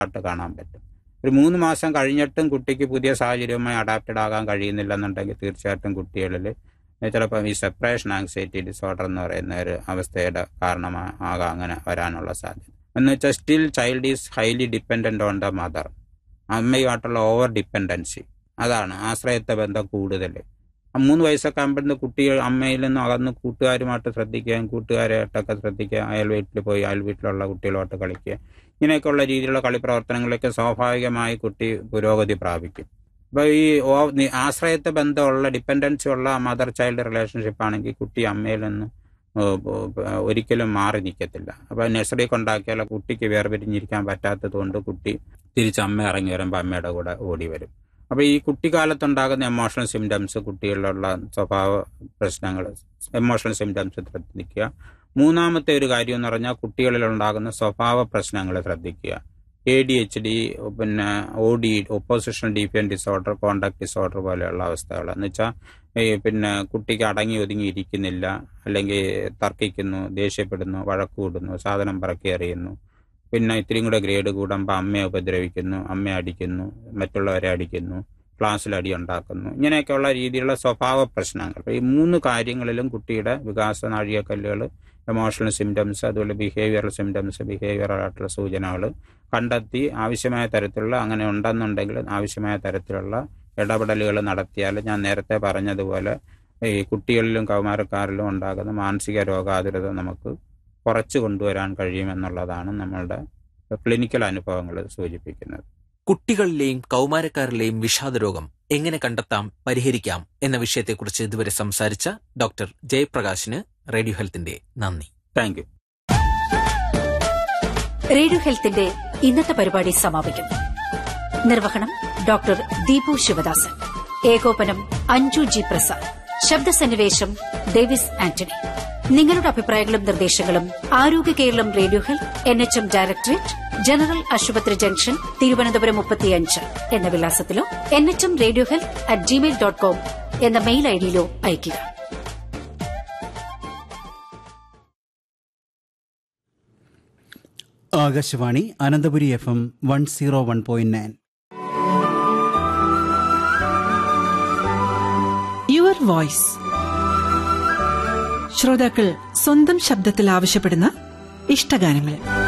ആയിട്ട് കാണാൻ പറ്റും ഒരു മൂന്ന് മാസം കഴിഞ്ഞിട്ടും കുട്ടിക്ക് പുതിയ സാഹചര്യവുമായി അഡാപ്റ്റഡ് ആകാൻ കഴിയുന്നില്ലെന്നുണ്ടെങ്കിൽ തീർച്ചയായിട്ടും കുട്ടികളിൽ ചിലപ്പോൾ ഈ സെപ്പറേഷൻ ആങ്സൈറ്റി ഡിസോർഡർ എന്ന് പറയുന്ന ഒരു അവസ്ഥയുടെ കാരണമാകാം അങ്ങനെ വരാനുള്ള സാധ്യത എന്ന് വെച്ചാൽ still child is highly dependent on the mother അമ്മയുമായിട്ടുള്ള ഓവർ ഡിപ്പെൻഡൻസി അതാണ് ആശ്രയത്വ ബന്ധം കൂടുതൽ മൂന്ന് വയസ്സൊക്കെ ആകുമ്പോഴത്തെ കുട്ടികൾ അമ്മയിൽ നിന്നും അകന്ന് കൂട്ടുകാരുമായിട്ട് ശ്രദ്ധിക്കുകയും കൂട്ടുകാരായിട്ടൊക്കെ ശ്രദ്ധിക്കുക അയൽ വീട്ടിൽ പോയി അയൽ വീട്ടിലുള്ള കുട്ടികളുമായിട്ട് കളിക്കുക ഇങ്ങനെയൊക്കെയുള്ള രീതിയിലുള്ള കളിപ്രവർത്തനങ്ങളിലൊക്കെ സ്വാഭാവികമായി കുട്ടി പുരോഗതി പ്രാപിക്കും അപ്പോൾ ഈ ഓ- നി- ആശ്രയത്വ ബന്ധമുള്ള ഡിപ്പെൻഡൻസി ഉള്ള മദർ ചൈൽഡ് റിലേഷൻഷിപ്പ് ആണെങ്കിൽ കുട്ടി അമ്മയിൽ നിന്ന് ഏഹ് ഏഹ് ഒരിക്കലും മാറി നിൽക്കത്തില്ല അപ്പോൾ നഴ്സറി കൊണ്ടാക്കിയാൽ കുട്ടിക്ക് വേർപിരിഞ്ഞിരിക്കാൻ പറ്റാത്തത് കൊണ്ട് കുട്ടി തിരിച്ച് അമ്മ ഇറങ്ങി വരുമ്പോൾ അമ്മയുടെ കൂടെ ഓടി വരും അപ്പോൾ ഈ കുട്ടിക്കാലത്തുണ്ടാകുന്ന എമോഷണൽ സിംറ്റംസ് കുട്ടികളിലുള്ള സ്വഭാവ പ്രശ്നങ്ങൾ എമോഷണൽ സിംറ്റംസ് ശ്രദ്ധിക്കുക മൂന്നാമത്തെ ഒരു കാര്യം എന്ന് പറഞ്ഞാൽ കുട്ടികളിൽ ഉണ്ടാകുന്ന സ്വഭാവ പ്രശ്നങ്ങൾ ശ്രദ്ധിക്കുക എ ഡി എച്ച് ഡി പിന്നെ O D oppositional defiant disorder conduct disorder പോലെയുള്ള അവസ്ഥകൾ എന്ന് വെച്ചാൽ ഈ പിന്നെ കുട്ടിക്ക് അടങ്ങി ഒതുങ്ങി ഇരിക്കുന്നില്ല അല്ലെങ്കിൽ തർക്കിക്കുന്നു ദേഷ്യപ്പെടുന്നു വഴക്ക് കൂടുന്നു സാധനം പറക്കി എറിയുന്നു പിന്നെ ഇത്തിരിയും കൂടെ ഗ്രേഡ് കൂടുമ്പോൾ അമ്മയെ ഉപദ്രവിക്കുന്നു അമ്മയെ അടിക്കുന്നു മറ്റുള്ളവരെ അടിക്കുന്നു ക്ലാസ്സിൽ അടി ഉണ്ടാക്കുന്നു ഇങ്ങനെയൊക്കെയുള്ള രീതിയിലുള്ള സ്വഭാവ പ്രശ്നങ്ങൾ അപ്പോൾ ഈ മൂന്ന് കാര്യങ്ങളിലും കുട്ടിയുടെ വികാസ നാഴികക്കല്ലുകൾ എമോഷണൽ സിംറ്റംസ് അതുപോലെ ബിഹേവിയറൽ സിംറ്റംസ് ബിഹേവിയറൽ ആയിട്ടുള്ള സൂചനകൾ കണ്ടെത്തി ആവശ്യമായ തരത്തിലുള്ള അങ്ങനെ ഉണ്ടെന്നുണ്ടെങ്കിൽ ആവശ്യമായ തരത്തിലുള്ള ഇടപെടലുകൾ നടത്തിയാൽ ഞാൻ നേരത്തെ പറഞ്ഞതുപോലെ ഈ കുട്ടികളിലും കൗമാരക്കാരിലും ഉണ്ടാകുന്ന മാനസിക രോഗാതുരത നമുക്ക് കുറച്ച് കൊണ്ടുവരാൻ കഴിയുമെന്നുള്ളതാണ് നമ്മളുടെ ക്ലിനിക്കൽ അനുഭവങ്ങൾ സൂചിപ്പിക്കുന്നത് കുട്ടികളിലെയും കൗമാരക്കാരിലെയും വിഷാദരോഗം എങ്ങനെ കണ്ടെത്താം പരിഹരിക്കാം എന്ന വിഷയത്തെക്കുറിച്ച് ഇതുവരെ സംസാരിച്ച ഡോക്ടർ ജയപ്രകാശിന് റേഡിയോ ഹെൽത്തിന്റെ നന്ദി താങ്ക് യു റേഡിയോ ഹെൽത്തിന്റെ ഇന്നത്തെ പരിപാടി സമാപിക്കുന്നു നിർവഹണം ഡോക്ടർ ദീപു ശിവദാസൻ ഏകോപനം അഞ്ജു ജി പ്രസാദ് ശബ്ദസന്നിവേശം ഡേവിസ് ആന്റണി നിങ്ങളുടെ അഭിപ്രായങ്ങളും നിർദ്ദേശങ്ങളും Arogya Keralam radio health N H M directorate general ആശുപത്രി ജംഗ്ഷൻ തിരുവനന്തപുരം മുപ്പത്തിയഞ്ച് എന്ന വിലാസത്തിലോ N H M radio health at Gmail dot com എന്ന മെയിൽ ഐഡിയിലോ അയയ്ക്കുക Akashvani Ananthapuri F M one zero one point nine your voice ശ്രോതാക്കൾ സ്വന്തം ശബ്ദത്തിൽ ആവശ്യപ്പെടുന്ന ഇഷ്ടഗാനങ്ങൾ